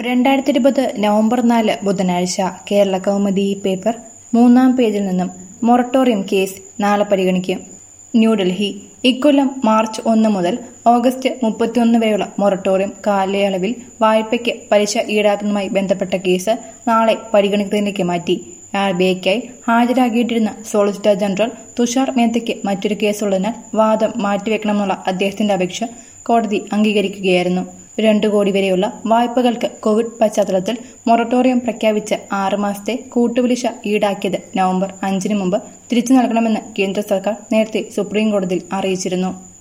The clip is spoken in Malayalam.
രണ്ടായിരത്തി ഇരുപത് നവംബർ നാല് ബുധനാഴ്ച കേരള കൗമുദി പേപ്പർ മൂന്നാം പേജിൽ നിന്നും മൊറട്ടോറിയം കേസ് നാളെ പരിഗണിക്കും ന്യൂഡൽഹി ഇക്കൊല്ലം മാർച്ച് ഒന്ന് മുതൽ ഓഗസ്റ്റ് മുപ്പത്തിയൊന്ന് വരെയുള്ള മൊറട്ടോറിയം കാലയളവിൽ വായ്പയ്ക്ക് പലിശ ഈടാക്കുന്നതുമായി ബന്ധപ്പെട്ട കേസ് നാളെ പരിഗണിക്കുന്നതിലേക്ക് മാറ്റി ആർ ബി ഐക്കായി ഹാജരാകിയിട്ടിരുന്ന സോളിസിറ്റർ ജനറൽ തുഷാർ മേത്തയ്ക്ക് മറ്റൊരു കേസുള്ളതിനാൽ വാദം മാറ്റിവെക്കണമെന്നുള്ള അദ്ദേഹത്തിന്റെ അപേക്ഷ കോടതി അംഗീകരിക്കുകയായിരുന്നു രണ്ടു കോടി വരെയുള്ള വായ്പകൾക്ക് കോവിഡ് പശ്ചാത്തലത്തിൽ മൊറട്ടോറിയം പ്രഖ്യാപിച്ച് ആറ് മാസത്തെ കൂട്ടുപലിശ ഈടാക്കിയത് നവംബർ അഞ്ചിന് മുമ്പ് തിരിച്ചു നൽകണമെന്ന് കേന്ദ്ര സർക്കാർ നേരത്തെ സുപ്രീം കോടതിയിൽ അറിയിച്ചിരുന്നു